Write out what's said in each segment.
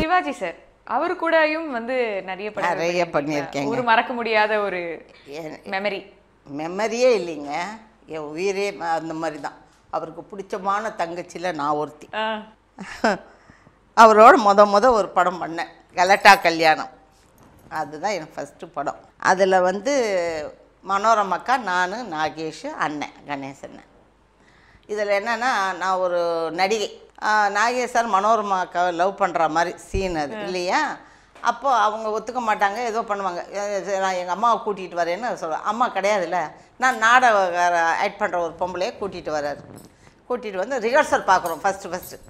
Sivaji sir அவரு கூடயும் வந்து நிறைய படம் நிறைய பண்ணியிருக்கேங்க. ஒரு மறக்க முடியாத ஒரு என் மெமரி மெமரியே இல்லைங்க என் உயிரே ம- அந்த மாதிரி தான் அவருக்கு பிடிச்சமான தங்கச்சியில் நான் ஒருத்தி அவரோட முத முத ஒரு படம் பண்ணேன் கலட்டா கல்யாணம் அதுதான் என் ஃபஸ்ட்டு படம் அதில் வந்து மனோரமாக்கா நான் நாகேஷ் அண்ணன் கணேசன் இதில் என்னென்னா நான் ஒரு நடிகை ஆஹ் நாகேஷ் சார் மனோரமா அக்காவை லவ் பண்ணுற மாதிரி சீன் அது இல்லையா அப்போ அவங்க ஒத்துக்க மாட்டாங்க ஏதோ பண்ணுவாங்க எ- சரி, நான் எங்கள் அம்மாவை கூட்டிகிட்டு வரேன்னு சொல்லுவேன் அம்மா கிடையாதுல்ல நான் நாடக ஆக்ட் பண்ணுற ஒரு பொம்பளையை கூட்டிகிட்டு வர்றாரு கூட்டிகிட்டு வந்து ரிஹர்சல் பார்க்குறோம் ஃபஸ்ட்டு ஃபஸ்ட்டு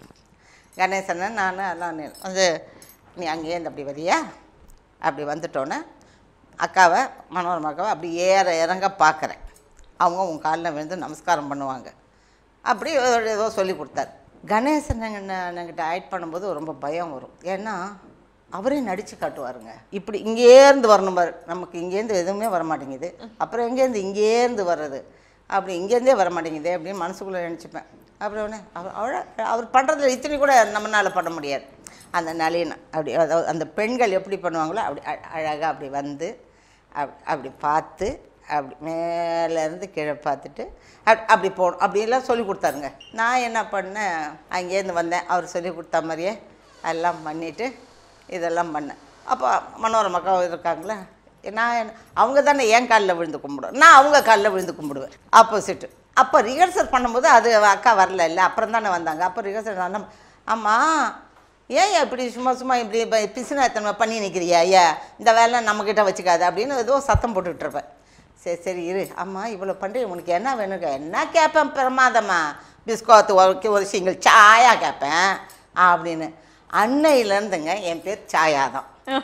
கணேசன் நான் எல்லாம் நி- வந்து நீ அங்கேருந்து அப்படி வரியா அப்படி வந்துட்டோன்னே அக்காவை மனோரமா அக்காவை அப்படி ஏற இறங்க பார்க்குறேன் அவங்க உன் காலில் விழுந்து நமஸ்காரம் பண்ணுவாங்க அப்படி ஒரு ஏதோ சொல்லி கொடுத்தாரு கணேசன் என்கிட்ட ஆக்ட் பண்ணும்போது ரொம்ப பயம் வரும் ஏன்னா அவரே நடித்து காட்டுவாருங்க இப்படி இங்கேருந்து வரணும் பாரு நமக்கு இங்கேருந்து எதுவுமே வர மாட்டேங்குது அப்புறம் எங்கேருந்து இங்கேருந்து வர்றது அப்படி இங்கேருந்தே வர மாட்டேங்குது அப்படின்னு மனசுக்குள்ளே நினச்சிப்பேன் அப்புறம் உடனே அவர் அவள அவர் பண்ணுறதுல இத்தனை கூட நம்மளால் பண்ண முடியாது அந்த நளின அப்படி அதாவது அந்த பெண்கள் எப்படி பண்ணுவாங்களோ அப்படி அழகாக அப்படி வந்து அப் அப்படி பார்த்து அப்படி மேலேருந்து கீழே பார்த்துட்டு அப் அப்படி போகணும் அப்படிலாம் சொல்லி கொடுத்தாருங்க நான் என்ன பண்ணேன் அங்கேருந்து வந்தேன் அவர் சொல்லி கொடுத்த மாதிரியே எல்லாம் பண்ணிவிட்டு இதெல்லாம் பண்ணேன் அப்போ மனோரமாக்கா இருக்காங்களே நான் என்ன- அவங்க தானே என் காலில் விழுந்து கும்பிடுவேன் நான் அவங்க காலில் விழுந்து கும்பிடுவேன் ஆப்போசிட்டு அப்போ ரிஹர்சல் பண்ணும்போது அது அக்கா வரல இல்லை அப்புறம் தானே வந்தாங்க அப்போ ரிஹர்சல் நான் ஆமாம் ஏன் இப்படி சும்மா சும்மா இப்படி ப- பிசுனாத்தனமா பண்ணி நிற்கிறியா ஐயா இந்த வேலை நம்மக்கிட்ட வச்சுக்காது அப்படின்னு ஏதோ சத்தம் போட்டுட்டு இருப்பேன் சரி சரி இரு அம்மா இவ்வளோ பண்ணுறேன் உனக்கு என்ன வேணுங்க என்ன கேட்பேன் பிரமாதமா பிஸ்கோத்து ஒரு ஒரு சிங்கிள் சாயா கேட்பேன் அப்படின்னு அன்னையிலேருந்துங்க என் பேர் சாயா தான்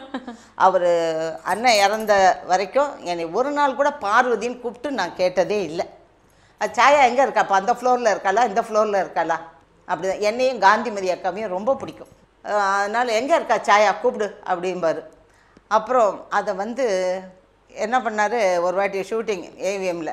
அவர் அண்ணன் இறந்த வரைக்கும் என்னை ஒரு நாள் கூட பார்வதின்னு கூப்பிட்டு நான் கேட்டதே இல்லை அது சாயா எங்கே இருக்காப்பா அந்த ஃப்ளோரில் இருக்காளா இந்த ஃப்ளோரில் இருக்காளா அப்படிதான் என்னையும் காந்திமதி அக்காவையும் ரொம்ப பிடிக்கும் அஹ் அதனால எங்கே இருக்கா சாயா கூப்பிடு அப்படிம்பாரு அப்புறம் அதை வந்து என்ன பண்ணார் ஒரு வாட்டி ஷூட்டிங் ஏவிஎம்மில்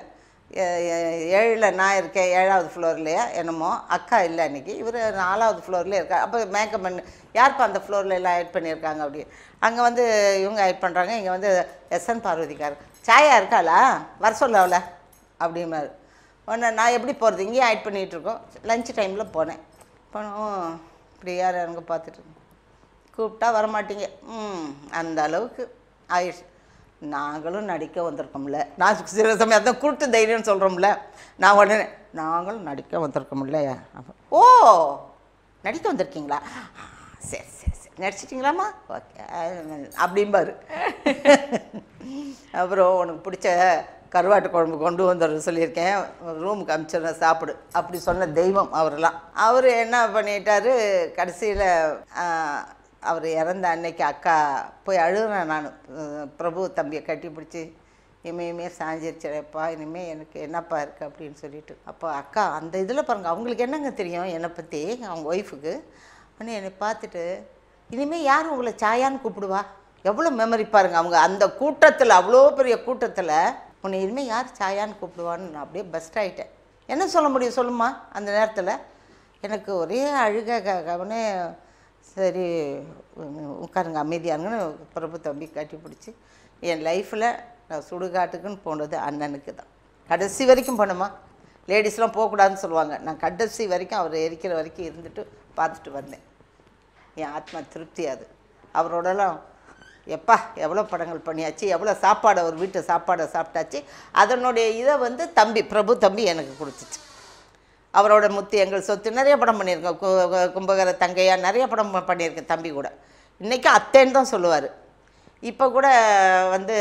ஏழில் நான் இருக்கேன் ஏழாவது ஃப்ளோர்லையா என்னமோ அக்கா இல்லை அன்றைக்கி இவர் நாலாவது ஃப்ளோர்லேயே இருக்கா அப்போ மேக்கப் பண்ணு யார்ப்பா அந்த ஃப்ளோரில் எல்லாம் ஆட் பண்ணியிருக்காங்க அப்படி அங்கே வந்து இவங்க ஆட் பண்ணுறாங்க இங்கே வந்து எஸ்என் பார்வதிக்கார் சாயா இருக்காளா வர சொல்ல அவளை அப்படிம்பாரு உடனே நான் எப்படி போகிறது இங்கேயும் ஆட் பண்ணிகிட்டு இருக்கோம் லஞ்ச் டைமில் போனேன் போனோம் இப்படி யார் யாருங்க பார்த்துட்டு கூப்பிட்டா வரமாட்டீங்க ம் அந்த அளவுக்கு ஆயிடுச்சு நாங்களும் நடிக்க வந்திருக்கோம்ல நான் சில சமயம் அதான் கூட்டு தைரியம்னு சொல்கிறோம்ல நான் உடனே நாங்களும் நடிக்க வந்திருக்கோம்ல அப்ப, ஓ நடிக்க வந்திருக்கீங்களா ஆ, சரி சரி சரி நடிச்சிட்டிங்களாம்மா ஓகே அப்படிம்பாரு அப்புறம் உனக்கு பிடிச்ச கருவாட்டு குழம்பு கொண்டு வந்துட சொல்லியிருக்கேன் ரூமுக்கு அனுப்பிச்சிடுறேன் சாப்பிடு அப்படி சொன்ன தெய்வம் அவரெல்லாம் அவர் என்ன பண்ணிட்டாரு கடைசியில் அவர் இறந்த அன்னைக்கு அக்கா போய் அழுகுறேன் நான் பிரபு தம்பியை கட்டி பிடிச்சி இனிமே சாஞ்சிருச்சேப்பா இனிமேல் எனக்கு என்னப்பா இருக்குது அப்படின்னு சொல்லிட்டு அப்போ அக்கா அந்த இதில் பாருங்கள் அவங்களுக்கு என்னங்க தெரியும் என்னை பற்றி அவங்க ஒய்ஃபுக்கு உடனே என்னை பார்த்துட்டு இனிமேல் யார் உங்களை சாயான்னு கூப்பிடுவா எவ்வளோ மெமரி பாருங்க அவங்க அந்த கூட்டத்தில் அவ்வளோ பெரிய கூட்டத்தில் உன்னை இனிமேல் யார் சாயான்னு கூப்பிடுவான்னு நான் அப்படியே பெஸ்ட் ஆகிட்டேன் என்ன சொல்ல முடியும் சொல்லுமா அந்த நேரத்தில் எனக்கு ஒரே அழுக க- கவனே சரி உம், உட்காருங்க அமைதியானுங்கன்னு பிரபு தம்பி கட்டி பிடிச்சி என் லைஃப்பில் நான் சுடுகாட்டுக்குன்னு போனது அண்ணனுக்கு தான் கடைசி வரைக்கும் போனோமா லேடிஸ்லாம் போகக்கூடாதுன்னு சொல்லுவாங்க நான் கடைசி வரைக்கும் அவர் எரிக்கிற வரைக்கும் இருந்துட்டு பார்த்துட்டு வந்தேன் என் ஆத்மா திருப்தி அது அவரோடலாம் எப்பா எவ்வளோ படங்கள் பண்ணியாச்சு எவ்வளோ சாப்பாடு அவர் வீட்டு சாப்பாடை சாப்பிட்டாச்சு அதனுடைய இதை வந்து தம்பி பிரபு தம்பி எனக்கு கொடுத்துச்சு அவரோட முத்து எங்கள் சொத்து நிறைய படம் பண்ணியிருக்கேன் கு- கு- கும்பகர தங்கையா நிறைய படம் ப- பண்ணியிருக்கேன் தம்பி கூட இன்றைக்கும் அத்தேன்னு தான் சொல்லுவார் இப்போ கூட வந்து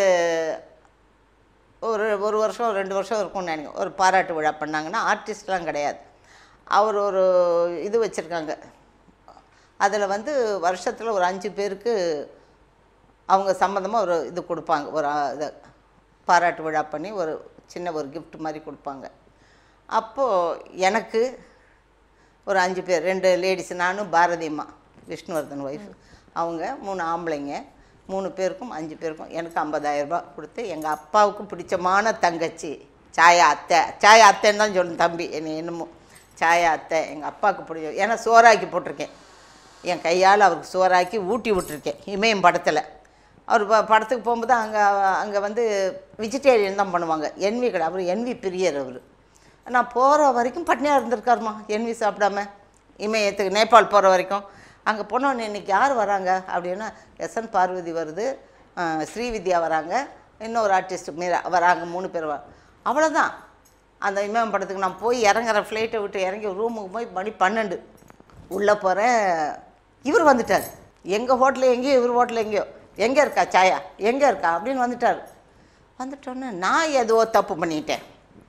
ஒரு ஒரு வருஷம் ரெண்டு வருஷம் இருக்கும்னு நினைக்கிறேன் ஒரு பாராட்டு விழா பண்ணாங்கன்னா ஆர்டிஸ்ட்லாம் கிடையாது அவர் ஒரு இது வச்சுருக்காங்க அதில் வந்து வருஷத்தில் ஒரு அஞ்சு பேருக்கு அவங்க சம்மந்தமாக ஒரு இது கொடுப்பாங்க ஒரு அ, இது பாராட்டு விழா பண்ணி ஒரு சின்ன ஒரு gift மாதிரி கொடுப்பாங்க அப்போது எனக்கு ஒரு அஞ்சு பேர் ரெண்டு லேடிஸ் நானும் பாரதி அம்மா விஷ்ணுவர்தன் ஒய்ஃப் அவங்க மூணு ஆம்பளைங்க மூணு பேருக்கும் அஞ்சு பேருக்கும் எனக்கு 50000 ரூபாய் கொடுத்து எங்கள் அப்பாவுக்கு பிடிச்சமான தங்கச்சி சாயா அத்தை சாயா அத்தைன்னு தான் சொல்லணும் தம்பி என்னை என்னமோ சாயா அத்தை எங்கள் அப்பாவுக்கு பிடிச்ச ஏன்னா சோறாக்கி போட்டிருக்கேன் என் கையால் அவருக்கு சோறாக்கி ஊட்டி விட்டுருக்கேன் இமயம் படத்தில் அவர் ப படத்துக்கு போகும்போது அங்கே அங்கே வந்து வெஜிடேரியன் தான் பண்ணுவாங்க என்வி கடை அவர் என்வி பிரியர் அவர் நான் போகிற வரைக்கும் பட்னியாக இருந்திருக்காருமா என்வி சாப்பிடாம இமயத்துக்கு நேபாள் போகிற வரைக்கும் அங்கே போனோன்னு இன்னைக்கு யார் வராங்க அப்படின்னா எஸ்என் பார்வதி வருது அஹ் ஸ்ரீவித்யா வராங்க இன்னொரு ஆர்டிஸ்ட் மீரா வராங்க மூணு பேர் வா அவ்வளோதான் அந்த இமயம் படத்துக்கு நான் போய் இறங்குற ஃப்ளைட்டை விட்டு இறங்கி ரூமுக்கு போய் மணி பன்னெண்டு உள்ளே போகிறேன் இவர் வந்துட்டார் எங்கள் ஹோட்டலில் எங்கேயோ இவர் ஹோட்டலில் எங்கேயோ எங்கே இருக்கா சாயா எங்கே இருக்கா அப்படின்னு வந்துட்டார் வந்துட்டோன்னே நான் ஏதோ தப்பு பண்ணிட்டேன்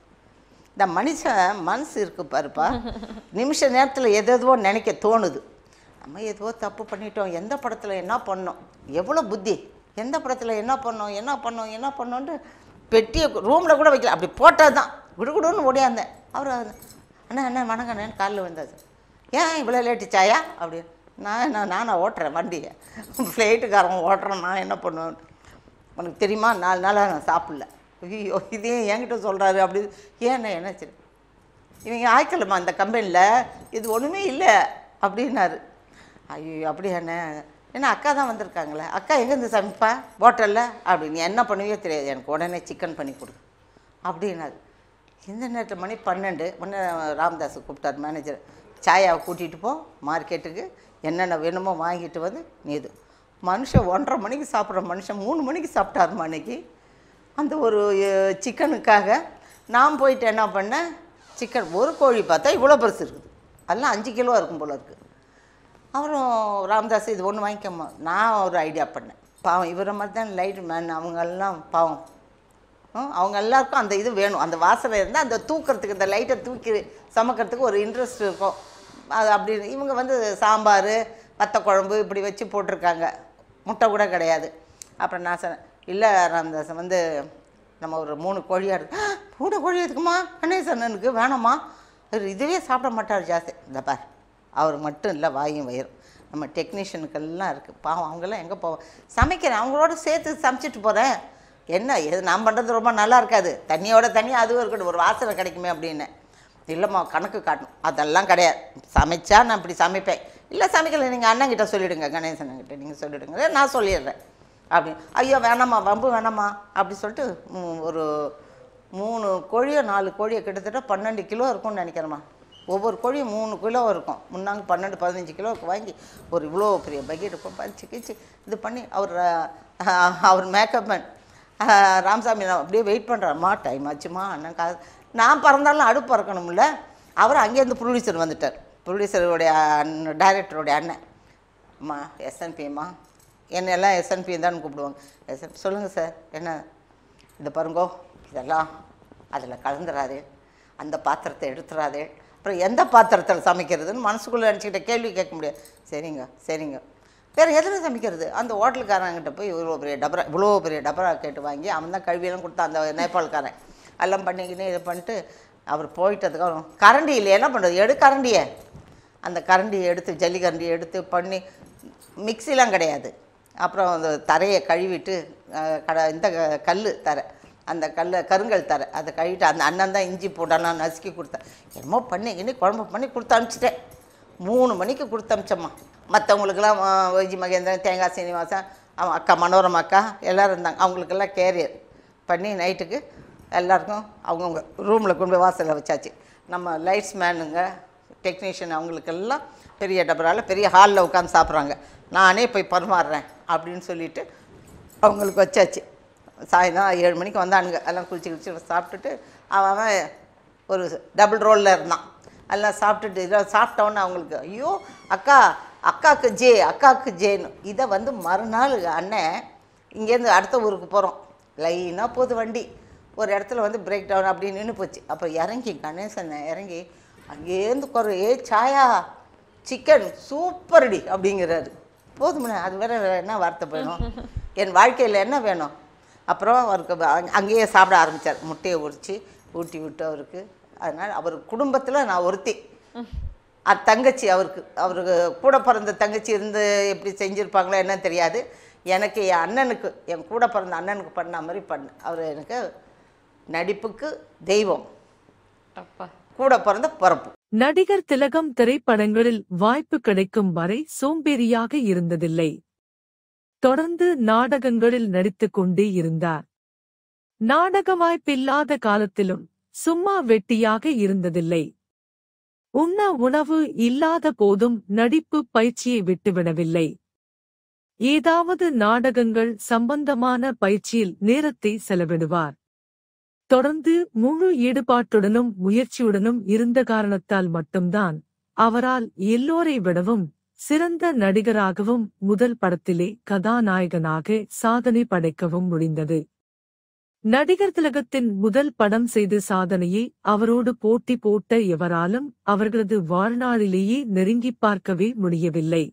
இந்த மனுஷன் மனசு இருக்கு பாருப்பா நிமிஷ நேரத்தில் எதோ நினைக்க தோணுது நம்ம ஏதோ தப்பு பண்ணிட்டோம் எந்த படத்தில் என்ன பண்ணோம் எவ்வளோ புத்தி எந்த படத்தில் என்ன பண்ணோம் என்ன பண்ணோம் என்ன பண்ணோன்ட்டு பெட்டியை ரூமில் கூட வைக்கல அப்படி போட்டால் தான் குடுகுடுன்னு ஓடியாந்தேன் அவர் அண்ணா அண்ணா வணக்கம் அண்ணன் காலில் வந்தாச்சு ஏன் இவ்வளோ லேட்டு சாயா அப்படின்னு நான் நான் நானாக ஓட்டுறேன் வண்டியை ஃப்ளைட்டுக்காரன் ஓட்டுறேன் நான் என்ன பண்ணுவேன் உனக்கு தெரியுமா நாலு நாளாக நான் சாப்பிடல ஐயோ இதே என்கிட்ட சொல்கிறாரு அப்படி ஏண்ணே என்ன சரி இவங்க ஆய்க்கலம்மா அந்த கம்பெனியில் இது ஒன்றுமே இல்லை அப்படின்னாரு ஐயோ அப்படியாண்ணே ஏன்னா அக்கா தான் வந்திருக்காங்களே அக்கா எங்கேருந்து சமைப்பா ஹோட்டலில் அப்படின்னு என்ன பண்ணுவியோ தெரியாது எனக்கு உடனே சிக்கன் பண்ணி கொடு அப்படின்னாரு இந்த நேரத்தில் மணி பன்னெண்டு உடனே ராமதாஸ் கூப்பிட்டார் மேனேஜர் சாயாவை கூட்டிகிட்டு போ மார்க்கெட்டுக்கு என்னென்ன வேணுமோ வாங்கிட்டு வந்து நீ இது மனுஷன் ஒன்றரை மணிக்கு சாப்பிட்ற மனுஷன் மூணு மணிக்கு சாப்பிட்டாருமா அன்னைக்கு அந்த ஒரு அஹ், சிக்கனுக்காக நான் போயிட்டு என்ன பண்ணேன் சிக்கன் ஒரு கோழி பார்த்தா இவ்வளோ பெருசு இருக்குது அதெல்லாம் அஞ்சு கிலோ இருக்கும் போல இருக்குது அப்புறம் ராமதாஸ் இது ஒன்று வாங்கிக்கம்மா நான் ஒரு ஐடியா பண்ணேன் பாவம் இவரை மாதிரி தான் லைட் மேன் அவங்கெல்லாம் பாவம் ம், அவங்க எல்லாருக்கும் அந்த இது வேணும் அந்த வாசனை இருந்தால் அந்த தூக்கிறதுக்கு இந்த லைட்டை தூக்கி சமைக்கிறதுக்கு ஒரு இன்ட்ரெஸ்ட் இருக்கும் அது அப்படி இவங்க வந்து சாம்பார் வத்த குழம்பு இப்படி வச்சு போட்டிருக்காங்க முட்டை கூட கிடையாது அப்புறம் நான் சொன்னேன் இல்லை ராமதாஸ் வந்து நம்ம ஒரு மூணு கோழியாக இருக்கு மூணு கோழி எதுக்குமா கணேசண்ணனுக்கு வேணாமா அவர் இதுவே சாப்பிட மாட்டார் ஜாஸ்தி இந்த பார் அவர் மட்டும் இல்லை வாயும் வயிறும் நம்ம டெக்னீஷியனுக்கெல்லாம் இருக்குது பாவம் அவங்கெல்லாம் எங்கே போவோம் சமைக்கிறேன் அவங்களோட சேர்த்து சமைச்சிட்டு போகிறேன் என்ன எது நான் பண்ணுறது ரொம்ப நல்லா இருக்காது தண்ணியோட தண்ணி அதுவும் இருக்கட்டும் ஒரு வாசனை கிடைக்குமே அப்படின்னு இல்லைம்மா கணக்கு காட்டணும் அதெல்லாம் கிடையாது சமைச்சா நான் இப்படி சமைப்பேன் இல்லை சமைக்கல நீங்கள் அண்ணங்கிட்ட சொல்லிவிடுங்க கணேசன்கிட்ட நீங்கள் சொல்லிவிடுங்க நான் சொல்லிடுறேன் அப்படி ஐயோ வேணாம்மா வம்பு வேணாம்மா அப்படி சொல்லிட்டு ம், ஒரு மூணு கோழியோ நாலு கோழியோ கிட்டத்தட்ட பன்னெண்டு கிலோ இருக்கும்னு நினைக்கிறேம்மா ஒவ்வொரு கோழியும் மூணு கிலோ இருக்கும் முன்னாங்க பன்னெண்டு பதினஞ்சு கிலோவுக்கு வாங்கி ஒரு இவ்வளோ பெரிய பக்கெட் இருக்கும் பறிச்சு கிச்சு இது பண்ணி அவர் அஹ், அவர் மேக்கப் மேன் அஹ், ராமசாமி நான் அப்படியே வெயிட் பண்ணுறேம்மா டைம் ஆச்சுமா அண்ணன் கா நான் பிறந்தாலும் அடுப்பு பறக்கணும்ல அவர் அங்கேருந்து ப்ரொடியூசர் வந்துட்டார் ப்ரொடியூசருடைய அண்ணன் டைரக்டருடைய அண்ணன் அம்மா எஸ்என்பிம்மா என்னெல்லாம் எஸ்என்பி தான் கூப்பிடுவாங்க எஸ்என் சொல்லுங்கள் சார் என்ன இந்த பாருங்கோ இதெல்லாம் அதில் கலந்துடாதே அந்த பாத்திரத்தை எடுத்துடாதே அப்புறம் எந்த பாத்திரத்தில் சமைக்கிறதுன்னு மனசுக்குள்ளே நினச்சிக்கிட்ட கேள்வி கேட்க முடியாது சரிங்க சரிங்க வேறு எதில் சமைக்கிறது அந்த ஹோட்டலுக்காரங்கிட்ட போய் இவ்வளோ பெரிய டபரா இவ்வளோ பெரிய டபரா கேட்டு வாங்கி அவன் தான் கழுவியெல்லாம் கொடுத்தான் அந்த நேபாள்காரன் எல்லாம் பண்ணிக்கின்னு இதை பண்ணிட்டு அவர் போயிட்டதுக்கு கரண்டி இல்லை என்ன பண்ணுறது எடு கரண்டியை அந்த கரண்டியை எடுத்து ஜல்லி கரண்டியை எடுத்து பண்ணி மிக்சிலாம் கிடையாது அப்புறம் அந்த தரையை கழுவிட்டு அஹ், கட இந்த கல் தரை அந்த கல்லை கருங்கல் தரை அதை கழுவிட்டு அந்த அண்ணன் தான் இஞ்சி பூண்டெல்லாம் நசுக்கி கொடுத்தேன் என்னமோ பண்ணி கிண்ணி குழம்பு பண்ணி கொடுத்து அனுப்பிச்சிட்டேன் மூணு மணிக்கு கொடுத்து அனுப்பிச்சம்மா மற்றவங்களுக்கெல்லாம் வைஜி மகேந்திரன் தேங்காய் சீனிவாசன் அவன் அக்கா மனோரமா அக்கா எல்லோரும் இருந்தாங்க அவங்களுக்கெல்லாம் கேரியர் பண்ணி நைட்டுக்கு எல்லாருக்கும் அவங்கவுங்க ரூமில் கொண்டு போய் வாசலில் வச்சாச்சு நம்ம லைட்ஸ் மேனுங்க டெக்னீஷியன் அவங்களுக்கெல்லாம் பெரிய டபரால பெரிய ஹாலில் உட்காந்து சாப்பிட்றாங்க நானே போய் பரிமாறுறேன் அப்படின்னு சொல்லிட்டு அவங்களுக்கு வச்சாச்சு சாயந்தரம் ஏழு மணிக்கு வந்தானுங்க எல்லாம் குளிச்சு குளிச்சு சாப்பிட்டுட்டு அவன் அவன் ஒரு டபுள் ரோலில் இருந்தான் எல்லாம் சாப்பிட்டுட்டு இதை சாப்பிட்டோன்னே அவங்களுக்கு ஐயோ அக்கா அக்காவுக்கு ஜே அக்காவுக்கு ஜேன்னு இதை வந்து மறுநாள் அண்ணன் இங்கேருந்து அடுத்த ஊருக்கு போகிறோம் லைனாக போகுது வண்டி ஒரு இடத்துல வந்து பிரேக் டவுன் அப்படி நின்று போச்சு அப்போ இறங்கி கணேசன் இறங்கி அங்கேருந்து குறை ஏ சாயா சிக்கன் சூப்பர்டி அப்படிங்கிறாரு போதும்ண்ணே அது வேற என்ன வார்த்தை வேணும் என் வாழ்க்கையில் என்ன வேணும் அப்புறம் அவருக்கு அங்க- அங்கேயே சாப்பிட ஆரம்பித்தார் முட்டையை உரித்து ஊட்டி விட்டு அவருக்கு அதனால் அவர் குடும்பத்தில் நான் ஒருத்தி அது தங்கச்சி அவருக்கு அவருக்கு கூட பிறந்த தங்கச்சி இருந்து எப்படி செஞ்சுருப்பாங்களோ என்னன்னு தெரியாது எனக்கு என் அண்ணனுக்கு என் கூட பிறந்த அண்ணனுக்கு பண்ண மாதிரி பண்ண அவர் எனக்கு நடிப்புக்கு தெய்வம் அப்பா கூட பிறந்த பிறப்பு நடிகர் திலகம் திரைப்படங்களில் வாய்ப்பு கிடைக்கும் வரை சோம்பேறியாக இருந்ததில்லை தொடர்ந்து நாடகங்களில் நடித்துக் கொண்டே இருந்தார் நாடக வாய்ப்பில்லாத காலத்திலும் சும்மா வெட்டியாக இருந்ததில்லை உண்ண உணவு இல்லாத போதும் நடிப்பு பயிற்சியை விட்டுவிடவில்லை ஏதாவது நாடகங்கள் சம்பந்தமான பயிற்சியில் நேரத்தை செலவிடுவார் தொடர்ந்து முழு ஈடுபாட்டுடனும் முயற்சியுடனும் இருந்த காரணத்தால் மட்டும்தான் அவரால் எல்லோரை விடவும் சிறந்த நடிகராகவும் முதல் படத்திலே கதாநாயகனாக சாதனை படைக்கவும் முடிந்தது நடிகர் திலகத்தின் முதல் படம் செய்து சாதனையை அவரோடு போட்டி போட்ட எவராலும் அவர்களது வாழ்நாளிலேயே நெருங்கிப் பார்க்கவே முடியவில்லை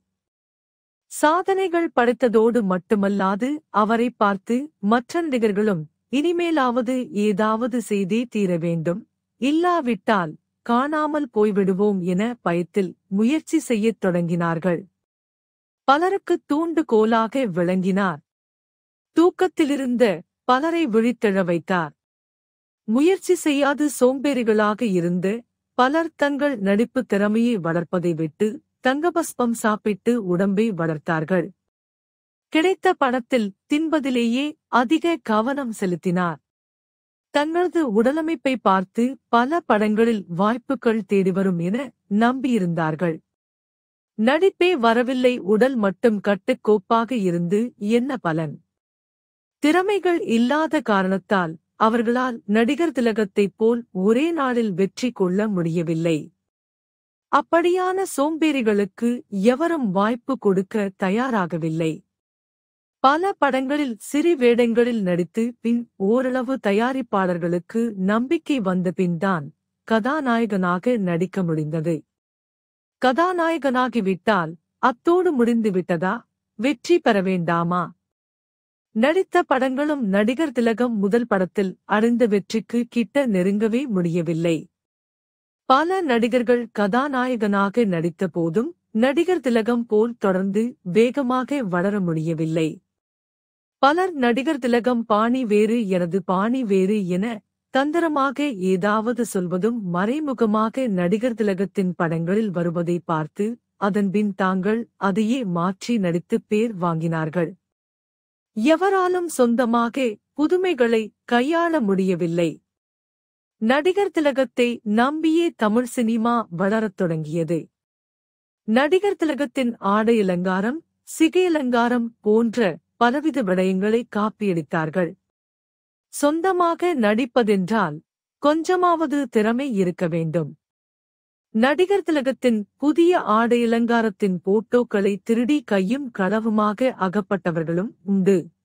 சாதனைகள் படைத்ததோடு மட்டுமல்லாது அவரை பார்த்து மற்ற நடிகர்களும் இனிமேலாவது ஏதாவது செய்தே தீர வேண்டும் இல்லாவிட்டால் காணாமல் போய்விடுவோம் என பயத்தில் முயற்சி செய்யத் தொடங்கினார்கள் பலருக்கு தூண்டுகோலாக விளங்கினார் தூக்கத்திலிருந்த பலரை விழித்தெழ வைத்தார் முயற்சி செய்யாது சோம்பேறிகளாக இருந்து பலர் தங்கள் நடிப்பு திறமையை வளர்ப்பதை விட்டு தங்கபஸ்பம் சாப்பிட்டு உடம்பை வளர்த்தார்கள் கிடைத்த பணத்தில் தின்பதிலேயே அதிக கவனம் செலுத்தினார் தங்களது உடலமைப்பை பார்த்து பல படங்களில் வாய்ப்புகள் தேடிவரும் என நம்பியிருந்தார்கள் நடிப்பே வரவில்லை உடல் மட்டும் கட்டுக்கோப்பாக இருந்து என்ன பலன் திறமைகள் இல்லாத காரணத்தால் அவர்களால் நடிகர் திலகத்தைப் போல் ஒரே நாளில் வெற்றி கொள்ள முடியவில்லை அப்படியான சோம்பேறிகளுக்கு எவரும் வாய்ப்பு கொடுக்க தயாராகவில்லை பல படங்களில் சிறு வேடங்களில் நடித்து பின் ஓரளவு தயாரிப்பாளர்களுக்கு நம்பிக்கை வந்த பின்தான் கதாநாயகனாக நடிக்க முடிந்தது கதாநாயகனாகிவிட்டால் அத்தோடு முடிந்துவிட்டதா வெற்றி பெற வேண்டாமா நடித்த படங்களும் நடிகர் திலகம் முதல் படத்தில் அடைந்த வெற்றிக்கு கிட்ட நெருங்கவே முடியவில்லை பல நடிகர்கள் கதாநாயகனாக நடித்த போதும் நடிகர் திலகம் போல் தொடர்ந்து வேகமாக வளர முடியவில்லை பலர் நடிகர் திலகம் பாணி வேறு எனது பாணி வேறு என தந்திரமாக ஏதாவது சொல்வதும் மறைமுகமாக நடிகர் திலகத்தின் படங்களில் வருவதை பார்த்து அதன்பின் தாங்கள் அதையே மாற்றி நடித்து பேர் வாங்கினார்கள் எவராலும் சொந்தமாக புதுமைகளை கையாள முடியவில்லை நடிகர் திலகத்தை நம்பியே தமிழ் சினிமா வளரத் தொடங்கியது நடிகர் திலகத்தின் ஆடை அலங்காரம் சிகை அலங்காரம் போன்ற பலவித விடயங்களை காப்பியடித்தார்கள் சொந்தமாக நடிப்பதென்றால் கொஞ்சமாவது திறமை இருக்க வேண்டும் நடிகர் திலகத்தின் புதிய ஆடை அலங்காரத்தின் போட்டோக்களை திருடி கையும் களவுமாக அகப்பட்டவர்களும் உண்டு